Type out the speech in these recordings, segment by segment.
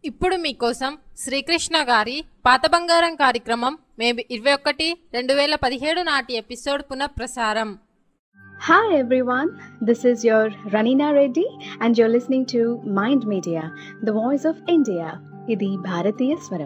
ఇప్పుడు మీకోసం శ్రీకృష్ణ గారి పాత బంగారం కార్యక్రమం మే ఇరవై ఒకటి రెండు వేల పదిహేడు నాటి ఎపిసోడ్ పునఃప్రసారం Hi everyone, this is your Ranina Reddy and you're listening to Mind Media, the voice of India. ఇది భారతీయ స్వరం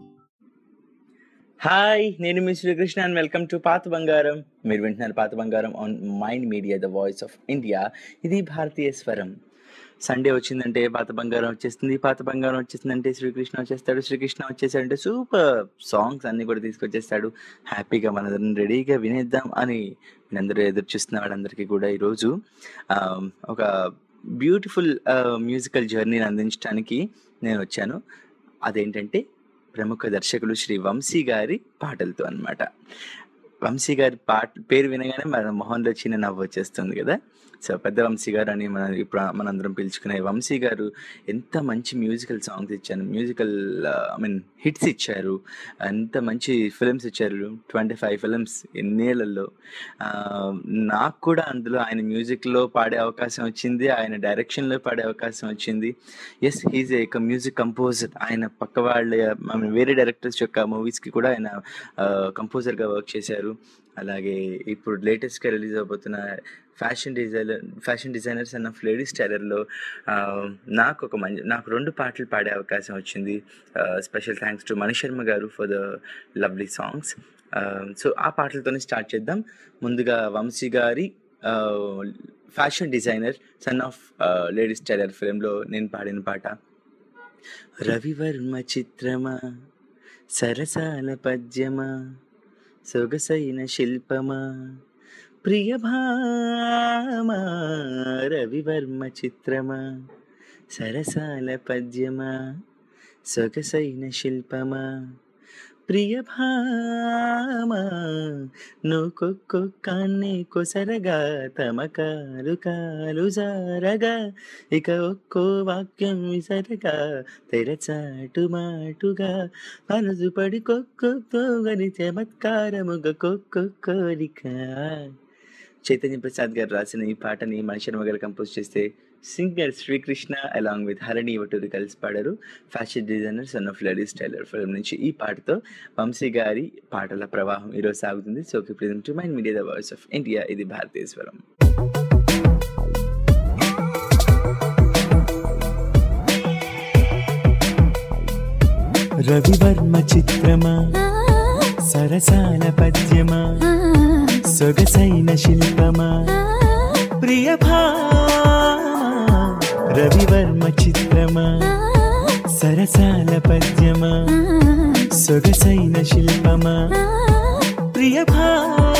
హాయ్ నేను మీ Srikrishna and welcome to Paatha Bangaram మీరు వింటున్నారు Paatha Bangaram on Mind media the voice of India ఇది భారతీయ స్వరం సండే వచ్చిందంటే పాత బంగారం వచ్చేస్తుంది పాత బంగారం వచ్చేసిందంటే శ్రీకృష్ణ వచ్చేస్తాడు శ్రీకృష్ణ వచ్చేసాడంటే సూపర్ సాంగ్స్ అన్ని కూడా తీసుకొచ్చేస్తాడు హ్యాపీగా మనందరం రెడీగా వినేద్దాం అని మీరందరూ ఎదురు చూస్తున్న వాళ్ళందరికీ కూడా ఈరోజు ఆ, ఒక బ్యూటిఫుల్ మ్యూజికల్ జర్నీని అందించడానికి నేను వచ్చాను అదేంటంటే ప్రముఖ దర్శకులు శ్రీ వంశీ గారి పాటలతో అన్నమాట వంశీ గారి పాట పేరు వినగానే మన మొహంలో చిన్న నవ్వు వచ్చేస్తుంది కదా సో పెద్ద వంశీ గారు అని మన ఇప్పుడు మనందరం పిలుచుకునే వంశీ గారు ఎంత మంచి మ్యూజికల్ సాంగ్స్ ఇచ్చారు మ్యూజికల్ ఐ మీన్ హిట్స్ ఇచ్చారు ఎంత మంచి ఫిల్మ్స్ ఇచ్చారు ట్వంటీ ఫైవ్ ఫిల్మ్స్ ఎన్నేళ్లలో ఆ, నాకు కూడా అందులో ఆయన మ్యూజిక్లో పాడే అవకాశం వచ్చింది ఆయన డైరెక్షన్లో పాడే అవకాశం వచ్చింది yes he's a music composer ఆయన పక్క వాళ్ళ I mean, వేరే డైరెక్టర్స్ యొక్క మూవీస్కి కూడా ఆయన కంపోజర్గా వర్క్ చేశారు అలాగే ఇప్పుడు లేటెస్ట్గా రిలీజ్ అవబోతున్న ఫ్యాషన్ డిజైనర్ ఫ్యాషన్ డిజైనర్స్ అన్న లేడీస్ టైలర్లో నాకు ఒక మంచి నాకు రెండు పాటలు పాడే అవకాశం వచ్చింది special thanks to Mani Sharma గారు for the lovely songs so ఆ పాటలతోనే స్టార్ట్ చేద్దాం ముందుగా వంశీ గారి fashion designer son of ladies tailor ఫిలింలో నేను పాడిన పాట రవివర్మ చిత్రమా సరసాల పద్యమా సొగసైన శిల్పమా ప్రియభామా రవివర్మ చిత్రమా సరసాల పద్యమా సొగసైన శిల్పమా ప్రియభామా నోకొక్కొక్కాన్నే కొసరగా తమకాలు కాలు జారగా ఇక ఒక్కో వాక్యం విసరగా తెరచాటు మాటుగా మనసు పడి కొక్కొక్కో గని చమత్కారముగ కొక్కొక్కోరిక చైతన్య ప్రసాద్ గారు రాసిన ఈ పాటని మణిశర్మ గారు కంపోజ్ చేస్తే singer Srikrishna along with Harini Vaturi కలిసి పాడారు fashion designer son of ladies tailor film నుంచి ఈ పాటతో వంశీ గారి పాటల ప్రవాహం ఈరోజు సాగుతుంది so present to mind media the voice of India ఇది భారతీయ స్వరం రవివర్మ చిత్రమా సరసాల పద్యమా సొగసైన శిల్పమా ప్రియభామా రవివర్మ చిత్రమా సరసాల పద్యమా సొగసైన శిల్పమా ప్రియభామా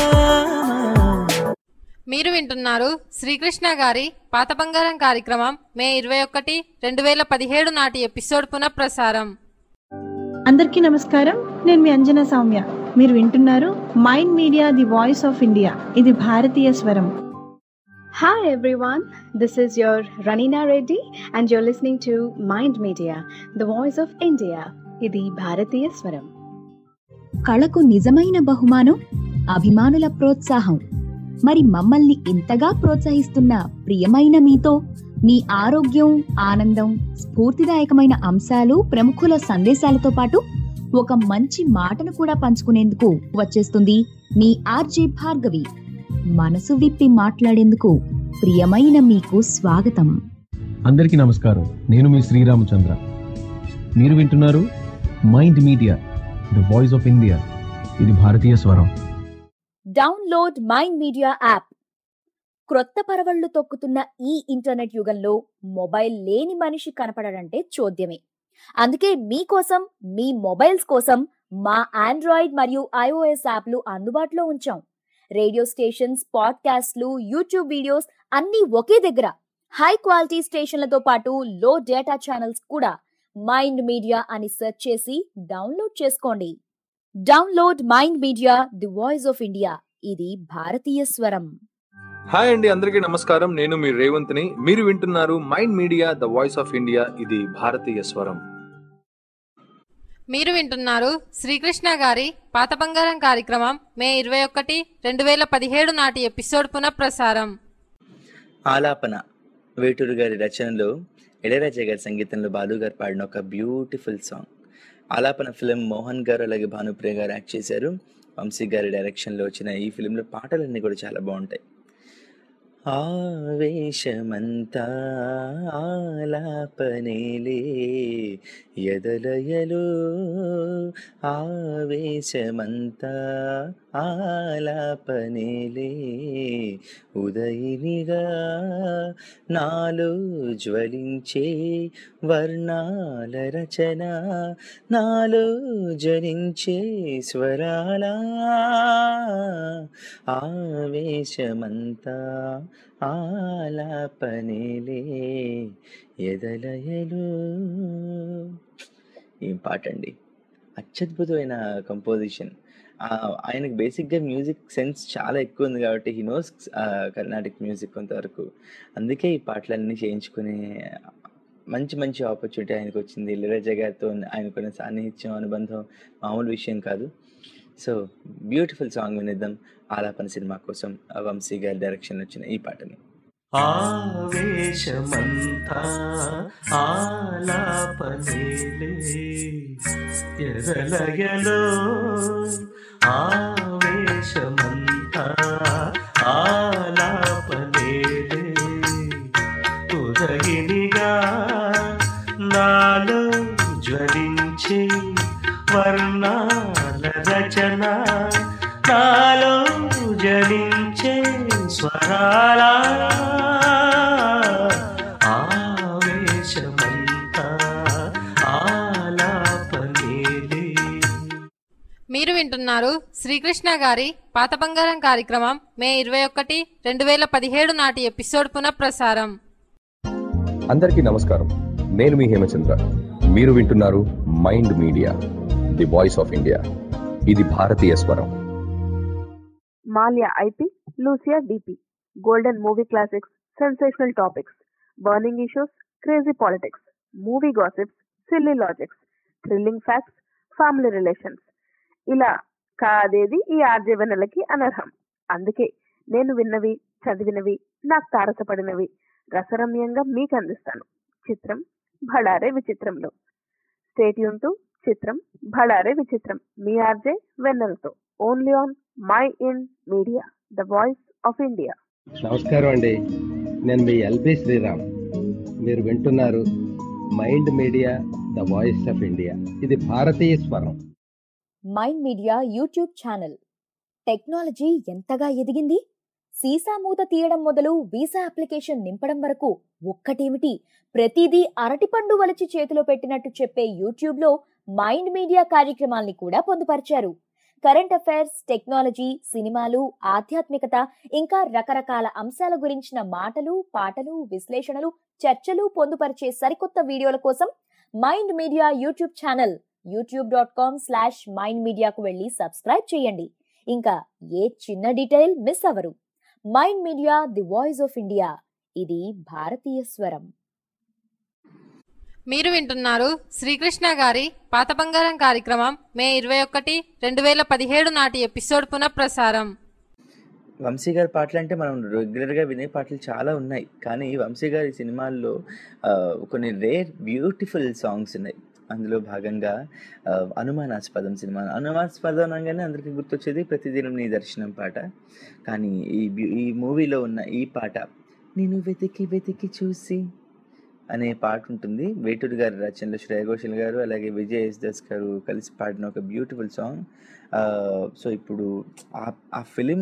మీరు వింటున్నారు శ్రీకృష్ణ గారి పాత బంగారం కార్యక్రమం మే ఇరవై ఒకటి రెండు వేల పదిహేడు నాటి ఎపిసోడ్ పునఃప్రసారం అందరికీ నమస్కారం నేను మీ అంజనా సౌమ్య మీరు వింటున్నారు mind Media the voice of India ఇది భారతీయ స్వరం Hi everyone, this is your Ranina Reddy and you're listening to Mind Media, the voice of India. ఇది భారతీయ స్వరం కళకు నిజమైన బహుమానం అభిమానుల ప్రోత్సాహం మరి మమ్మల్ని ఇంతగా ప్రోత్సహిస్తున్న ప్రియమైన మీతో మీ ఆరోగ్యం ఆనందం స్ఫూర్తిదాయకమైన అంశాలు ప్రముఖుల సందేశాలతో పాటు ఒక మంచి మాటను కూడా పంచుకునేందుకు వచ్చేస్తుంది మీ ఆర్జే భార్గవి మనసు విప్పి మాట్లాడేందుకు ప్రియమైన మీకు స్వాగతం అందరికీ నమస్కారం నేను మీ శ్రీరామచంద్ర మీరు వింటున్నారు mind media the voice of India ఇది భారతీయ స్వరం డౌన్లోడ్ మైండ్ మీడియా యాప్ క్రొత్త పరవళ్లు తొక్కుతున్న ఈ ఇంటర్నెట్ యుగంలో మొబైల్ లేని మనిషి కనపడడంటే చోద్యమే అందుకే మీకోసం మీ మొబైల్స్ కోసం మా ఆండ్రాయిడ్ మరియు ఐఓఎస్ యాప్లు అందుబాటులో ఉంచాం రేడియో స్టేషన్స్ పాడ్కాస్ట్లు యూట్యూబ్ వీడియోస్ అన్నీ ఒకే దగ్గర హై క్వాలిటీ స్టేషన్లతో పాటు లో డేటా ఛానల్స్ కూడా మైండ్ మీడియా అని సెర్చ్ చేసి డౌన్లోడ్ చేసుకోండి download Mind Media the voice of India ఇది భారతీయ స్వరం హాయ్ అండి అందరికీ నమస్కారం నేను మీ రేవంత్ని మీరు వింటున్నారు mind media the voice of India ఇది భారతీయ స్వరం మీరు వింటున్నారు శ్రీకృష్ణ గారి పాత బంగారం కార్యక్రమం మే ఇరవై ఒకటి రెండు వేల పదిహేడు నాటి ఎపిసోడ్ పునఃప్రసారం ఆలాపన వేటూరు గారి రచనలో ఇళయరాజా గారి సంగీతంలో బాలు గారు పాడిన ఒక beautiful song Aalapana film Mohan గారు అలాగే భానుప్రియ గారు యాక్ట్ చేశారు వంశీ గారి డైరెక్షన్లో వచ్చిన ఈ ఫిలింలో పాటలన్నీ కూడా చాలా బాగుంటాయి ఆవేశమంతా ఆలాపనేలే ఎదలయలో ఆవేశమంతా ఆలాపనేలే ఉదయినిగా నాలో జ్వలించే వర్ణాల రచన నాలో జనించే స్వరాల ఆవేశమంతా ఆలాపనేలే ఎదలయలు ఏం పాట అండి అత్యద్భుతమైన కంపోజిషన్ ఆయనకు బేసిక్గా మ్యూజిక్ సెన్స్ చాలా ఎక్కువ ఉంది కాబట్టి హీ నోస్ కర్ణాటిక్ మ్యూజిక్ కొంతవరకు అందుకే ఈ పాటలన్నీ చేయించుకునే మంచి మంచి ఆపర్చునిటీ ఆయనకు వచ్చింది ఇళయరాజా గారితో ఆయనకున్న సాన్నిహిత్యం అనుబంధం మామూలు విషయం కాదు సో బ్యూటిఫుల్ సాంగ్ వినిద్దాం ఆలాపన సినిమా కోసం ఆ వంశీ గారి డైరెక్షన్ వచ్చిన ఈ పాటని ఆవేశమంతా ఆలాపనేలే ఎదలయలో ఆవేశమంతా ఆలాపనేలే ఉదగినిగా నాలో జ్వలించే వర్ణాల రచన నాలో జనించే స్వరాల ఆవేశమంతా ఆలాపనేలే మీరు వింటున్నారు శ్రీకృష్ణ గారి పాత బంగారం కార్యక్రమం మే ఇరవై ఒకటి రెండు వేల పదిహేడు నాటి ఎపిసోడ్ పునఃప్రసారం అందరికీ నమస్కారం నేను మీ హేమచంద్ర మీరు వింటున్నారు mind Media the voice of India ఇది భారతీయ స్వరం మాల్యా ఐపి లూసియా డిపి golden movie classics sensational topics burning issues crazy politics movie gossips silly logics thrilling facts family relations ఇలా కాదేది ఈ ఆర్జీవనలకి అనర్హం అందుకే నేను విన్నవి చదివినవి నాకు తారసపడినవి రసరమ్యంగా మీకు అందిస్తాను చిత్రం భడారే విచిత్రంలో స్టేట్ టు చిత్రం భడారే విచిత్రం మీ ఆర్జే వెన్నెలతో only on Mind Media the voice of India నమస్కారం అండి నేను మీ ఎల్బి శ్రీరామ్ మీరు వింటున్నారు mind media the voice of India ఇది భారతీయ స్వరం Mind Media YouTube channel technology ఎంతగా ఎదిగింది సీసా మూత తీయడం మొదలు వీసా అప్లికేషన్ నింపడం వరకు ఒక్కటేమిటి ప్రతిదీ అరటిపండు వలిచి చేతిలో పెట్టినట్టు చెప్పే యూట్యూబ్ లో మైండ్ మీడియా కార్యక్రమాల్ని కూడా పొందుపరిచారు కరెంట్ అఫైర్స్ టెక్నాలజీ సినిమాలు ఆధ్యాత్మికత ఇంకా రకరకాల అంశాల గురించిన మాటలు పాటలు విశ్లేషణలు చర్చలు పొందుపరిచే సరికొత్త వీడియోల కోసం Mind Media YouTube channel YouTube dot com slash Mind మీడియాకు వెళ్ళి సబ్స్క్రైబ్ చేయండి ఇంకా ఏ చిన్న డీటెయిల్ మిస్ అవరు Mind Media the voice of India ఇది భారతీయ స్వరం మీరు వింటున్నారు శ్రీకృష్ణ గారి పాత బంగారం కార్యక్రమం మే ఇరవై ఒకటి రెండు వేల పదిహేడు నాటి ఎపిసోడ్ పునఃప్రసారం వంశీ గారి పాటలు అంటే మనం రెగ్యులర్గా వినే పాటలు చాలా ఉన్నాయి కానీ వంశీ గారి సినిమాల్లో ఆ, కొన్ని రేర్ బ్యూటిఫుల్ సాంగ్స్ ఉన్నాయి అందులో భాగంగా ఆ, అనుమానాస్పదం సినిమా అనుమానాస్పదం అనగానే అందరికీ గుర్తొచ్చేది ప్రతిదినం నీ దర్శనం పాట కానీ ఈ బ్యూ- ఈ మూవీలో ఉన్న ఈ పాట నేను వెతికి వెతికి చూసి అనే పాట ఉంటుంది వేటూరు గారి రచనలో శ్రేయ ఘోషల్ గారు అలాగే విజయ్ ఎస్ దాస్ గారు కలిసి పాడిన ఒక బ్యూటిఫుల్ సాంగ్ సో ఇప్పుడు ఆ- ఆ ఫిలిం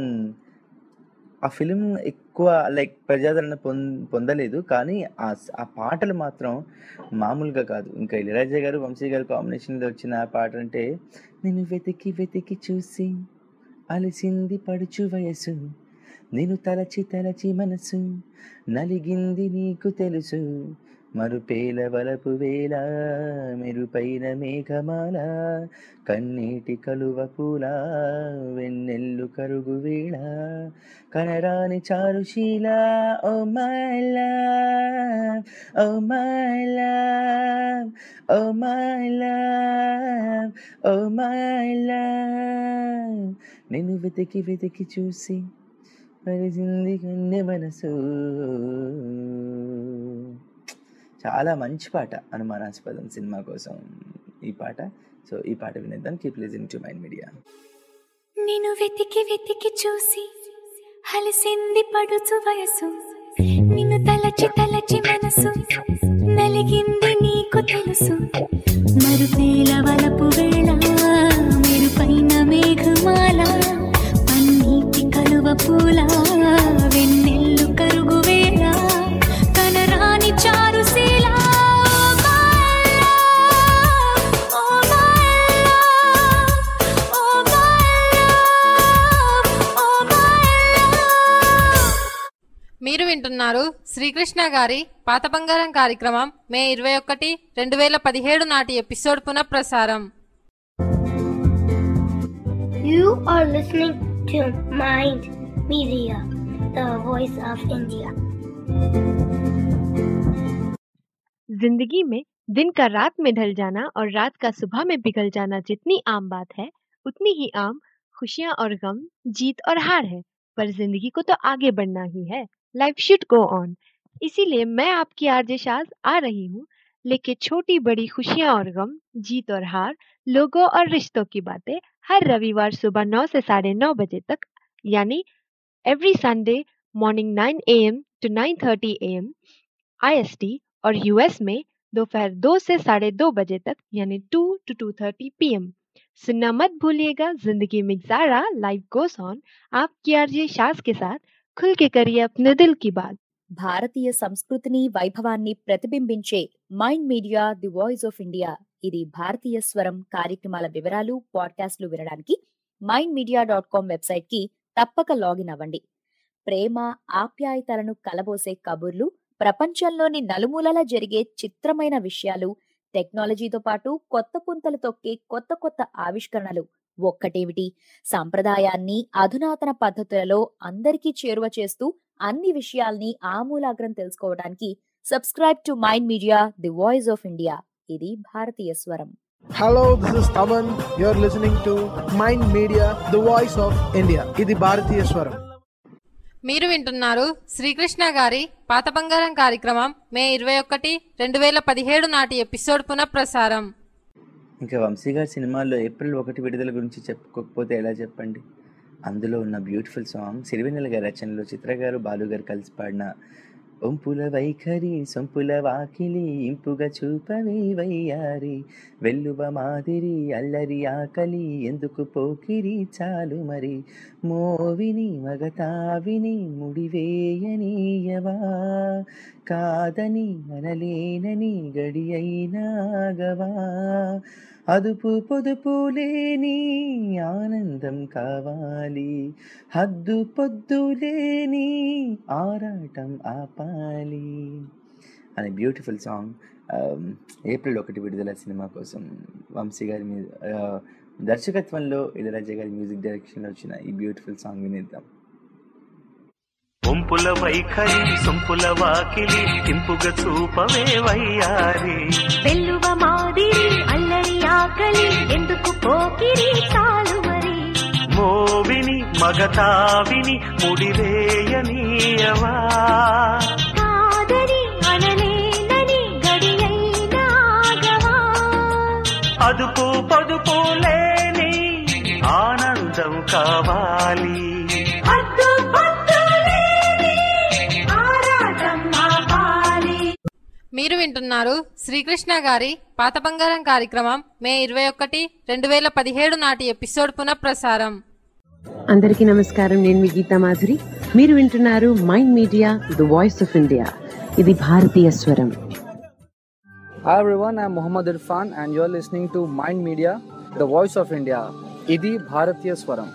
ఆ ఫిలిం ఎక్కువ లైక్ ప్రజాదరణ పొంద పొందలేదు కానీ ఆ స- ఆ పాటలు మాత్రం మామూలుగా కాదు ఇంకా ఇళయరాజా గారు వంశీ గారు కాంబినేషన్లో వచ్చిన ఆ పాట అంటే నేను వెతికి వెతికి చూసి అలసింది పడుచు వయసు నేను తలచి తలచి మనసు నలిగింది నీకు తెలుసు మరుపేల వలపు వేళ మెరుపైన మేఘమాల కన్నీటి కలువ పూల వెన్నెల్లు కరుగు వేళ కనరాని చారుశీల oh my love oh my love oh my love oh my love నేను వెతికి వెతికి చూసి పరిచింది కన్నె మనసు చాలా మంచి పాట అనుమానాస్పదం సినిమా కోసం ఈ పాట సో ఈ పాట వినేద్దాం keep listening to mind Media నిన్ను వెతికి వెతికి చూసి హలిసింది పడుచు వయసు నిన్ను తలచి తలచి మనసు నలిగింది నీకు తెలుసు మరుపేల వలపు వేళ మెరుపైన మేఘమాల పన్నీటి కలువ పూల వెన్నెల్లు కరుగు వేళ కనరాని Charusheela Oh my love, oh my love, oh my love, oh my love. మీరు వింటున్నారు శ్రీకృష్ణ గారి పాత బంగారం కార్యక్రమం మే ఇరవై ఒకటి రెండు వేల పదిహేడు నాటి ఎపిసోడ్ పునఃప్రసారం You are listening to Mind Media, the voice of India. जिंदगी में दिन का रात में ढल जाना और रात का सुबह में पिघल जाना जितनी आम बात है उतनी ही आम खुशियां और गम जीत और हार है पर जिंदगी को तो आगे बढ़ना ही है लाइफ शुड गो ऑन इसीलिए मैं आपकी आरजे शाज आ रही हूँ लेके छोटी बड़ी खुशियां और गम जीत और हार लोगों और रिश्तों की बातें हर रविवार सुबह नौ से साढ़े नौ बजे तक यानी every Sunday morning nine A M to nine thirty A M आई और यूएस में दोपहर दो से साढ़े दो बजे तक यानी to two two thirty P M सुनना मत भूलिएगा जिंदगी में ज़ारा लाइव गोस ऑन आपकी आरजे शाज के साथ खुल के करिए अपने दिल की बात భారతీయ సంస్కృతిని వైభవాన్ని ప్రతిబింబించే Mind Media the voice of India ఇది భారతీయ స్వరం కార్యక్రమాల వివరాలు పాడ్కాస్ట్లు వినడానికి Mind Media dot com website కి తప్పక లాగిన్ అవ్వండి ప్రేమ ఆప్యాయతలను కలబోసే కబుర్లు ప్రపంచంలోని నలుమూలలా జరిగే చిత్రమైన విషయాలు టెక్నాలజీతో పాటు కొత్త పుంతలు తొక్కే కొత్త కొత్త ఆవిష్కరణలు ఒక్కటేమిటి సంప్రదాయాన్ని అధునాతన పద్ధతులలో అందరికీ చేరువ చేస్తూ అన్ని విషయాల్ని ఆమూలాగ్రం తెలుసుకోవడానికి subscribe to mind Media the voice of India ఇది భారతీయ స్వరం Hello, this is Taman. You're listening to Mind Media, the voice of India. ఇది భారతీయ స్వరం మీరు వింటున్నారు శ్రీకృష్ణ గారి పాత బంగారం కార్యక్రమం మే ఇరవై ఒకటి రెండు వేల పదిహేడు నాటి ఎపిసోడ్ పునఃప్రసారం ఇంకా వంశీ గారి సినిమాల్లో ఏప్రిల్ ఒకటి విడుదల గురించి చెప్పుకోకపోతే ఎలా చెప్పండి అందులో ఉన్న బ్యూటిఫుల్ సాంగ్ సిరివెన్నెల గారి రచనలో చిత్ర గారు బాలు గారు కలిసి పాడిన ఒంపుల వైఖరి సొంపుల వాకిలి ఇంపుగా చూపవే వయ్యారి వెల్లువ మాదిరి అల్లరి ఆకలి ఎందుకు పోకిరి చాలు మరి మోవిని మగతావిని ముడివేయనీయవా కాదని అనలేనని గడి అయినాగవా అదుపు పొదుపు లేని ఆనందం కావాలి హద్దు పొద్దు లేని ఆరాటం ఆపాలి అనే బ్యూటిఫుల్ సాంగ్ ఏప్రిల్ ఒకటి విడుదల సినిమా కోసం వంశీ గారి మీద ఆ, దర్శకత్వంలో ఇళరాజా గారి మ్యూజిక్ డైరెక్షన్లో వచ్చిన ఈ బ్యూటిఫుల్ సాంగ్ వినేద్దాం ఒంపుల వైఖరి సొంపుల వాకిలి ఇంపుగా చూపవే వయ్యారి వెల్లువ మాదిరి అల్లరి ఆకలి ఎందుకు పోకిరి చాలు మరి మోవిని మగతావిని ముడివేయనీయవా కాదని అనలేనని గడియైనాగవా అదుపు పొదుపు లేని ఆనందం కావాలి హద్దు పొద్దు లేని ఆరాటం ఆపాలి మీరు వింటున్నారు శ్రీకృష్ణ గారి పాత బంగారం కార్యక్రమం మే ఇరవై ఒకటి రెండు వేల పదిహేడు నాటి ఎపిసోడ్ పునఃప్రసారం అందరికీ నమస్కారం నేను మీ గీతా మాధురి మీరు వింటున్నారు mind media the voice of India ఇది భారతీయ స్వరం Hi everyone, I'm Muhammad Irfan and you're listening to Mind Media, the voice of India. ఇది భారతీయ స్వరం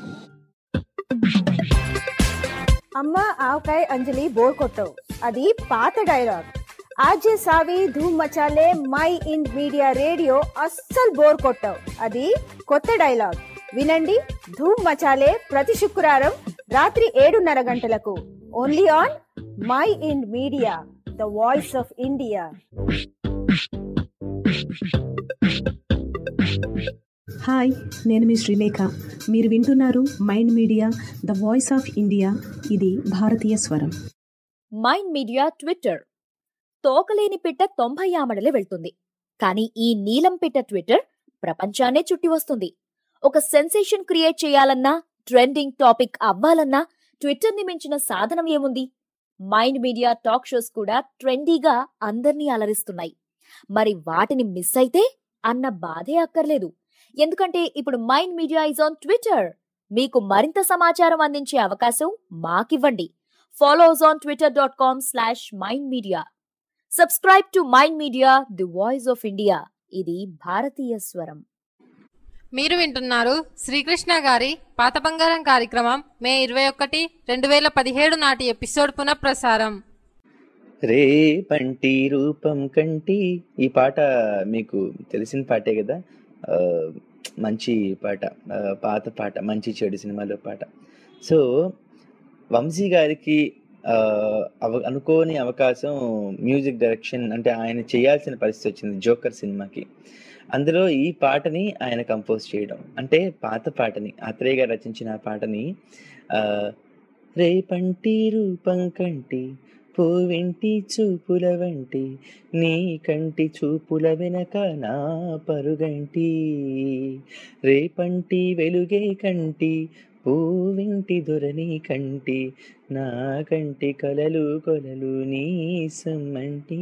అమ్మ ఆవకాయ అంజలి బోర్ కొట్టవు అది పాత డైలాగ్ ఆజే సావి ధూమ్ మచాలే మై ఇండ్ మీడియా రేడియో అస్సలు బోర్ కొట్టవు అది కొత్త డైలాగ్ వినండి ధూమ్ మచాలే ప్రతి శుక్రవారం రాత్రి ఏడున్నర గంటలకు only on Mind Media the voice of India hi నేను మీ శ్రీలేఖ మీరు వింటున్నారు mind media the voice of India ఇది భారతీయ స్వరం మైండ్ మీడియా ట్విట్టర్ తోకలేని పిట్ట తొంభై ఆమడలే వెళ్తుంది కానీ ఈ నీలం పిట్ట ట్విట్టర్ ప్రపంచాన్నే చుట్టి వస్తుంది ఒక సెన్సేషన్ క్రియేట్ చేయాలన్నా ట్రెండింగ్ టాపిక్ అవ్వాలన్నా ట్విట్టర్ ని మించిన సాధనం ఏముంది మైండ్ మీడియా టాక్ షోస్ కూడా ట్రెండీగా అందర్నీ అలరిస్తున్నాయి మరి వాటిని మిస్ అయితే అన్న బాధే అక్కర్లేదు ఎందుకంటే ఇప్పుడు Mind Media is on Twitter మీకు మరింత సమాచారం అందించే అవకాశం మాకివ్వండి follow us on Twitter dot com slash Mind Media subscribe to mind Media the voice of India ఇది భారతీయ స్వరం మీరు వింటున్నారు శ్రీకృష్ణ గారి పాత బంగారం కార్యక్రమం మే ఇరవై ఒకటి రెండు వేల పదిహేడు నాటి ఎపిసోడ్ పునఃప్రసారం రే పంటి రూపం కంటి ఈ పాట మీకు తెలిసిన పాటే కదా ఆ, మంచి పాట ఆ, పాత పాట మంచి చెడు సినిమాలో పాట సో వంశీ గారికి ఆ, అవ అనుకోని అవకాశం మ్యూజిక్ డైరెక్షన్ అంటే ఆయన చేయాల్సిన పరిస్థితి వచ్చింది జోకర్ సినిమాకి అందులో ఈ పాటని ఆయన కంపోజ్ చేయడం అంటే పాత పాటని ఆత్రేయ గారు రచించిన ఆ పాటని ఆ, రేపంటి రూపం కంటి పూవింటి చూపుల వంటి నీ కంటి చూపుల వెనక నా పరుగంటి రేపంటి వెలుగే కంటి పూవింటి దొరని కంటి నా కంటి కలలు కొలలు నీ సమ్మంటి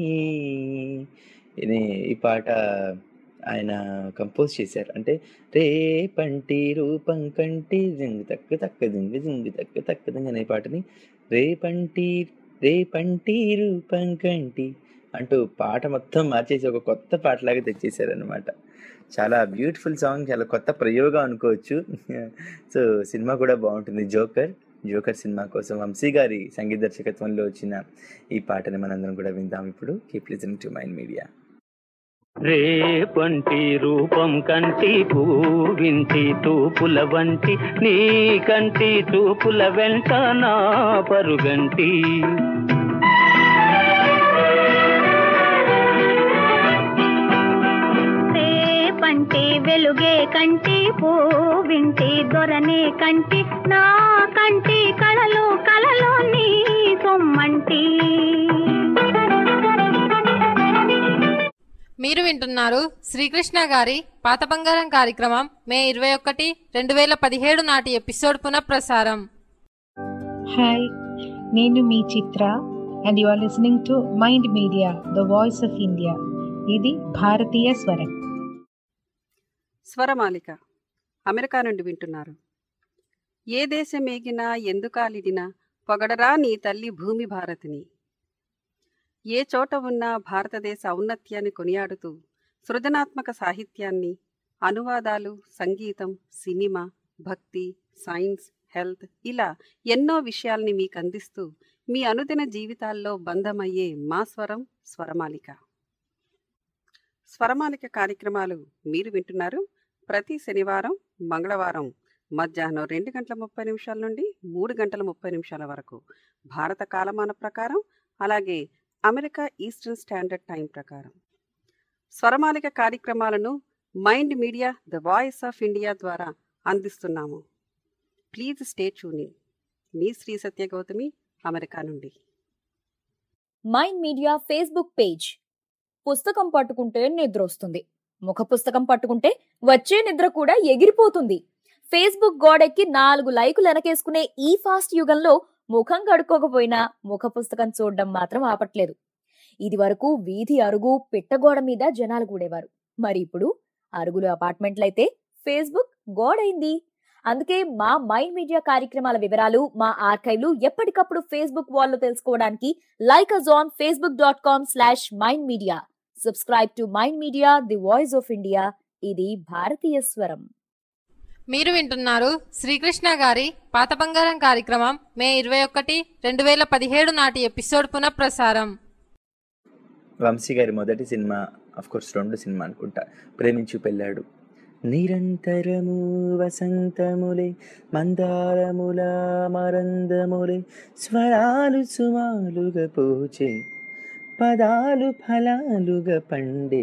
ఇది ఈ పాట ఆయన కంపోజ్ చేశారు అంటే రే పంటి రూపం కంటి జింగి తక్క తక్క జింగి జింగి తక్క తక్క జింగి అనే పాటని రే పంటి రే పంటి రూపం కంటి అంటూ పాట మొత్తం మార్చేసి ఒక కొత్త పాటలాగా తెచ్చేశారు అనమాట చాలా బ్యూటిఫుల్ సాంగ్ చాలా కొత్త ప్రయోగం అనుకోవచ్చు సో సినిమా కూడా బాగుంటుంది జోకర్ జోకర్ సినిమా కోసం వంశీ గారి సంగీత దర్శకత్వంలో వచ్చిన ఈ పాటని మనందరం కూడా విందాం ఇప్పుడు keep listening to mind Media రేపంటి రూపం కంటి పూవింటి తూపుల వంటి నీ కంటి చూపుల వెంట నా పరుగంటి రేపంటి వెలుగే కంటి పూవింటి దొరనే కంటి నా కంటి కళలు కళలు నీ సొమ్మంటి మీరు వింటున్నారు శ్రీకృష్ణ గారి పాత బంగారం కార్యక్రమం మే ఇరవై ఒకటి రెండు వేల పదిహేడు నాటి ఎపిసోడ్ పునఃప్రసారం హాయ్ నేను మీ Chitra and you are listening to mind media the voice of India ఇది భారతీయ స్వరం స్వరమాలిక అమెరికా నుండి వింటున్నారు ఏ దేశమేగినా ఎందుకాలిడినా పొగడరా నీ తల్లి భూమి భారతిని ఏ చోట ఉన్నా భారతదేశ ఔన్నత్యాన్ని కొనియాడుతూ సృజనాత్మక సాహిత్యాన్ని అనువాదాలు సంగీతం సినిమా భక్తి సైన్స్ హెల్త్ ఇలా ఎన్నో విషయాల్ని మీకు అందిస్తూ మీ అనుదిన జీవితాల్లో బంధమయ్యే మా స్వరం స్వరమాలిక స్వరమాలిక కార్యక్రమాలు మీరు వింటున్నారు ప్రతి శనివారం మంగళవారం మధ్యాహ్నం రెండు గంటల ముప్పై నిమిషాల నుండి మూడు గంటల ముప్పై నిమిషాల వరకు భారత కాలమాన ప్రకారం అలాగే అమెరికా ఈస్టర్న్ స్టాండర్డ్ టైం ప్రకారం స్వరమాలిక కార్యక్రమాలను Mind media the voice of India ద్వారా అందిస్తున్నాము ప్లీజ్ స్టే ట్యూనింగ్ మీ శ్రీ సత్య గౌతమి అమెరికా నుండి మైండ్ మీడియా ఫేస్బుక్ పేజ్ పుస్తకం పట్టుకుంటే నిద్ర వస్తుంది ముఖ పుస్తకం పట్టుకుంటే వచ్చే నిద్ర కూడా ఎగిరిపోతుంది ఫేస్బుక్ గోడెక్కి నాలుగు లైకులు వెనకేసుకునే ఈ ఫాస్ట్ యుగంలో ముఖం కడుక్కోకపోయినా ముఖ పుస్తకం చూడడం మాత్రం ఆపట్లేదు ఇది వరకు వీధి అరుగు పిట్టగోడ మీద జనాలు కూడేవారు మరి ఇప్పుడు అరుగులు అపార్ట్మెంట్లయితే ఫేస్బుక్ గోడైంది అందుకే మా మైండ్ మీడియా కార్యక్రమాల వివరాలు మా ఆర్కైవ్లు ఎప్పటికప్పుడు ఫేస్బుక్ వాల్లో తెలుసుకోవడానికి like us on Facebook dot com slash Mind Media subscribe to mind Media the voice of India ఇది భారతీయ స్వరం మీరు వింటున్నారు శ్రీకృష్ణ గారి పాత బంగారం కార్యక్రమం మే ఇరవై ఒకటి రెండు వేల పదిహేడు నాటి ఎపిసోడ్ పునఃప్రసారం వంశీ గారి మొదటి సినిమా అఫ్ కోర్స్ రెండు సినిమా అనుకుంటా ప్రేమించు పెళ్ళాడు నిరంతరము వసంతములే మందారముల మరందములే స్వరాలు సుమాలుగా పూచే పదాలు ఫలాలుగా పండే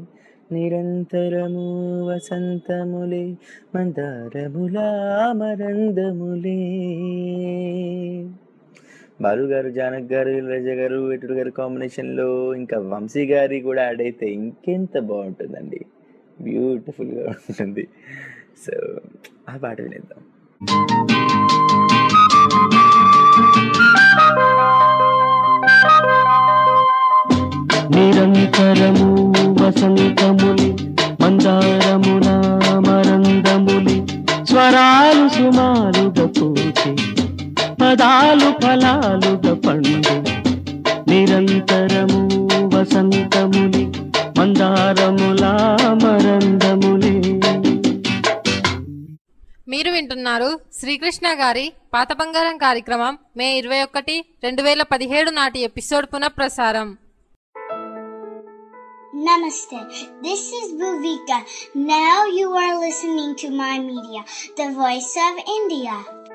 నిరంతరము వసంతములే మందారముల మరందములే బాలు గారు జానక్ గారు ఇళరాజా గారు ఎటుడు గారు కాంబినేషన్లో ఇంకా వంశీ గారి కూడా యాడ్ అయితే ఇంకెంత బాగుంటుందండి బ్యూటిఫుల్గా ఉంటుంది సో ఆ పాట వినేద్దాం నిరంతరము వసంతములి మందారమున మరందములి స్వరాలు సుమారుగా పూచి పదాలు ఫలాలుగా పండు నిరంతరము వసంతములి మందారముల మరందములి మీరు వింటున్నారు శ్రీకృష్ణ గారి పాత బంగారం కార్యక్రమం మే ఇరవై ఒకటి రెండు వేల పదిహేడు నాటి ఎపిసోడ్ పునఃప్రసారం Namaste. This is Bhuvika. Now you are listening to my media, the voice of India.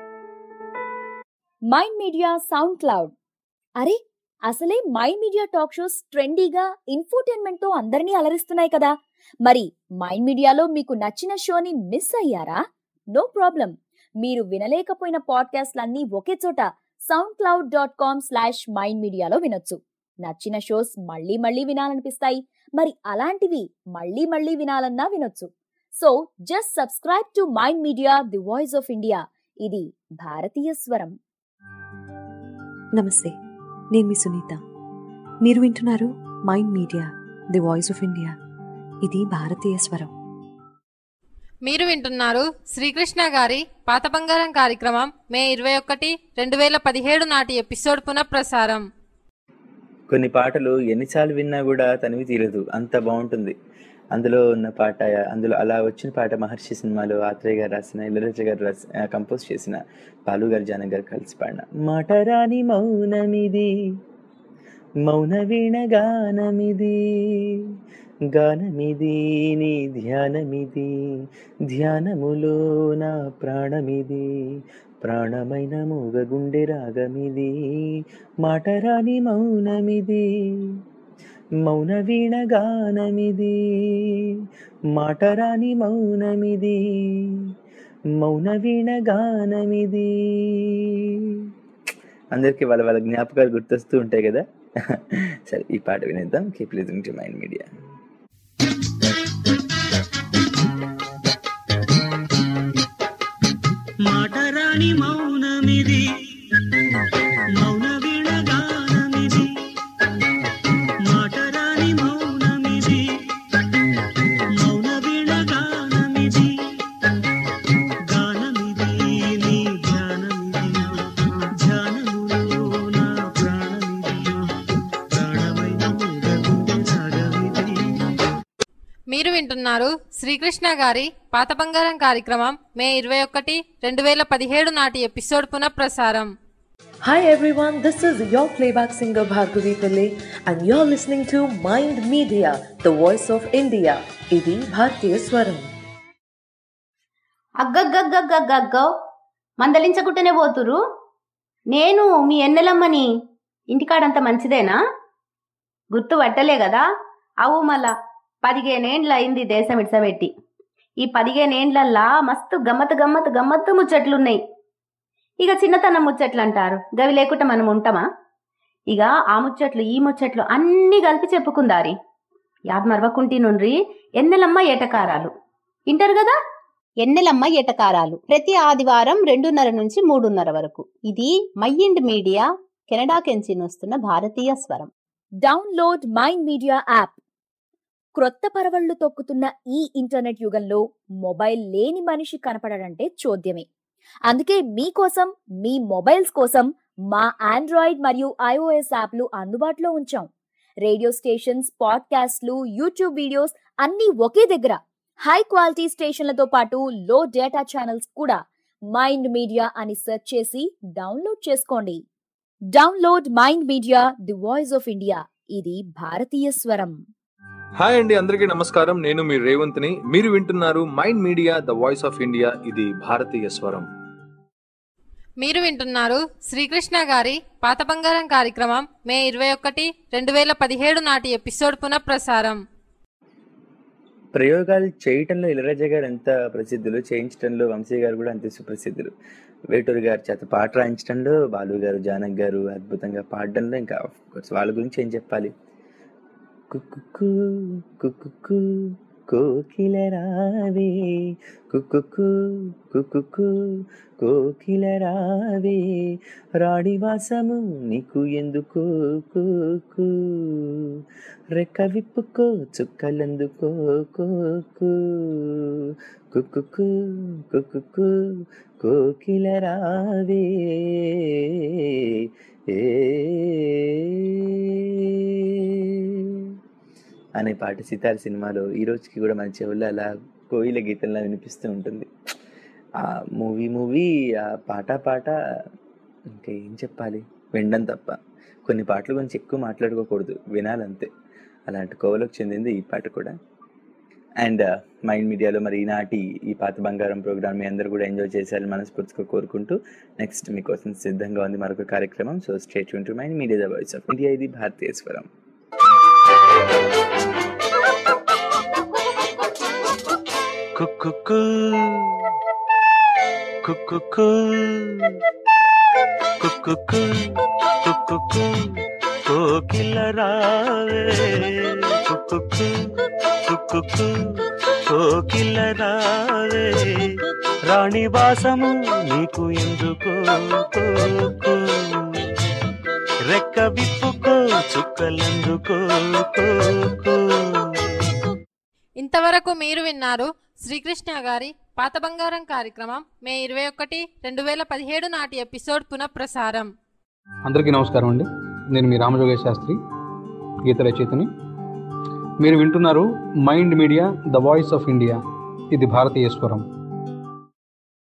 Mind Media SoundCloud అరే అసలే మైండ్ మీడియా టాక్ షోస్ ట్రెండీగా ఇన్ఫోటైన్మెంట్ తో అందరినీ అలరిస్తున్నాయి కదా మరి మైండ్ మీడియాలో మీకు నచ్చిన షోని మిస్ అయ్యారా నో ప్రాబ్లం మీరు వినలేకపోయిన పాడ్కాస్ట్లన్నీ ఒకే చోట SoundCloud dot com slash Mind మీడియాలో వినొచ్చు నచ్చిన షోస్ మళ్ళీ మళ్ళీ వినాలనిపిస్తాయి మరి అలాంటివి మళ్ళీ మళ్ళీ వినాలన్నా వినొచ్చు so just subscribe to mind Media the voice of India ఇది భారతీయ స్వరం నమస్తే నేను మీ సునీత మీరు వింటున్నారు mind Media the voice of India ఇది భారతీయ స్వరం మీరు వింటున్నారు శ్రీకృష్ణ గారి పాత బంగారం కార్యక్రమం మే ఇరవై ఒకటి రెండు వేల పదిహేడు నాటి ఎపిసోడ్ పునఃప్రసారం కొన్ని పాటలు ఎన్నిసార్లు విన్నా కూడా తనివి తీరదు అంత బాగుంటుంది అందులో ఉన్న పాట అందులో అలా వచ్చిన పాట మహర్షి సినిమాలో ఆత్రేయ గారు రాసిన ఇళరాజ గారు రాసిన కంపోజ్ చేసిన బాలు గారు జానక్ గారు కలిసి పాడిన మాటరాని మౌనమిది మౌన వీణ గానమిది గానమిది నీ ధ్యానమిది ధ్యానములో నా ప్రాణమిది ప్రాణమైన మూగ గుండె రాగమిది మాటరాని మౌనమిది మౌన వీణ గానమిది మాటరాని మౌనమిది మౌన వీణ గానమిది అందరికీ వాళ్ళ వాళ్ళ జ్ఞాపకాలు గుర్తొస్తూ ఉంటాయి కదా సరే ఈ పాట వినేద్దాం keep listening to mind Media మాటరాని మౌనమిది మౌన వీణ గానమిది మాటరాని మౌనమిది మౌన వీణ గానమిది గానమిది నీ ధ్యానమిది ధ్యానములో నా ప్రాణమిది ప్రాణమైన మూగ గుండె సాగమిది మీరు వింటున్నారు శ్రీకృష్ణ గారి పాత బంగారం కార్యక్రమం మే ఇరవై ఒకటి రెండు వేల పదిహేడు నాటి ఎపిసోడ్ పునఃప్రసారం Hi everyone, this is your playback singer Bhargavi Pillai and you're listening to Mind Media, the voice of India. ఇది భారతీయ స్వరం అగ్గగ్గగ్గగ్గగ్గో మందలించకుంటేనే పోతురు నేను మీ ఎన్నెలమ్మని ఇంటికాడంత మంచిదేనా గుర్తు పట్టలే కదా అవు మళ్ళా పదిహేనేండ్ల అయింది దేశం ఇడ్సబెట్టి ఈ పదిహేనేండ్లల్లా మస్తు గమ్మత్ గమ్మత్ గమ్మత్తు ముచ్చట్లున్నాయి ఇక చిన్నతనం ముచ్చట్లు అంటారు గవి లేకుండా మనం ఉంటామా ఇక ఆ ముచ్చట్లు ఈ ముచ్చట్లు అన్నీ కలిపి చెప్పుకుందారి యాద్ మరవకుంటి నుండ్రి ఎన్నెలమ్మ ఏటకారాలు వింటారు కదా ఎన్నెలమ్మ ఎటకారాలు ప్రతి ఆదివారం రెండున్నర నుంచి మూడున్నర వరకు ఇది మైండ్ మీడియా కెనడా కెంచి వస్తున్న భారతీయ స్వరం డౌన్లోడ్ మైండ్ మీడియా యాప్ క్రొత్త పరవళ్లు తొక్కుతున్న ఈ ఇంటర్నెట్ యుగంలో మొబైల్ లేని మనిషి కనపడడంటే చోద్యమే అందుకే మీకోసం మీ మొబైల్స్ కోసం మా ఆండ్రాయిడ్ మరియు ఐఓఎస్ యాప్లు అందుబాటులో ఉంచాం రేడియో స్టేషన్స్ పాడ్కాస్ట్లు యూట్యూబ్ వీడియోస్ అన్నీ ఒకే దగ్గర హై క్వాలిటీ స్టేషన్లతో పాటు లో డేటా ఛానల్స్ కూడా మైండ్ మీడియా అని సెర్చ్ చేసి డౌన్లోడ్ చేసుకోండి download Mind Media the voice of India ఇది భారతీయ స్వరం హాయ్ అండి అందరికీ నమస్కారం నేను మీ రేవంత్ని మీరు వింటున్నారు mind media the voice of India ఇది భారతీయ స్వరం మీరు వింటున్నారు శ్రీకృష్ణ గారి పాత బంగారం కార్యక్రమం మే ఇరవై ఒకటి రెండు వేల పదిహేడు నాటి ఎపిసోడ్ పునఃప్రసారం ప్రయోగాలు చేయటంలో ఇళరాజా గారు ఎంత ప్రసిద్ధులు చేయించడంలో వంశీ గారు కూడా అంతే సుప్రసిద్ధులు వేటూరు గారి చేత పాట రాయించడంలో బాలు గారు జానక్ గారు అద్భుతంగా పాడడంలో ఇంకా of course వాళ్ళ గురించి ఏం చెప్పాలి కుక్కు కుక్కు కోకిల రావే కుక్కు కుక్కు కోకిల రావే రాణివాసము నీకు ఎందుకో కోకు రెక్క విప్పుకో చుక్కలందుకో కోకు కుక్కు కుక్కు కోకిల రావే ఏ అనే పాట సితార్ సినిమాలో ఈ రోజుకి కూడా మన చెవుల్లో అలా కోయిల గీతంలా వినిపిస్తూ ఉంటుంది ఆ మూవీ మూవీ ఆ పాట పాట ఇంకా ఏం చెప్పాలి వినడం తప్ప కొన్ని పాటల గురించి ఎక్కువ మాట్లాడుకోకూడదు వినాలంతే అలాంటి కోవలకు చెందింది ఈ పాట కూడా అండ్ మైండ్ మీడియాలో మరి ఈనాటి ఈ పాత బంగారం ప్రోగ్రామ్ మీ అందరూ కూడా ఎంజాయ్ చేశారని మనస్ఫూర్తిగా కోరుకుంటూ నెక్స్ట్ మీకోసం సిద్ధంగా ఉంది మరొక కార్యక్రమం so stay tuned to mind media the voice of India ఇది భారతీయ స్వరం కుక్కుకు కుక్కుకు కుక్కుకు కుక్కుకు కోకిల రావే కుక్కుకు కుక్కుకు కోకిల రావే రాణి వాసము నీకు ఎందుకో కోకు రెక్క విప్పుకో చుక్కలందుకో కోకు ఇంతవరకు మీరు విన్నారు శ్రీకృష్ణ గారి పాత బంగారం కార్యక్రమం మే ఇరవై ఒకటి రెండు వేల పదిహేడు నాటి ఎపిసోడ్ పునఃప్రసారం అందరికీ నమస్కారం అండి నేను మీ రామజోగేశ్ శాస్త్రి గీత రచయితని మీరు వింటున్నారు mind media the voice of India ఇది భారతీయ స్వరం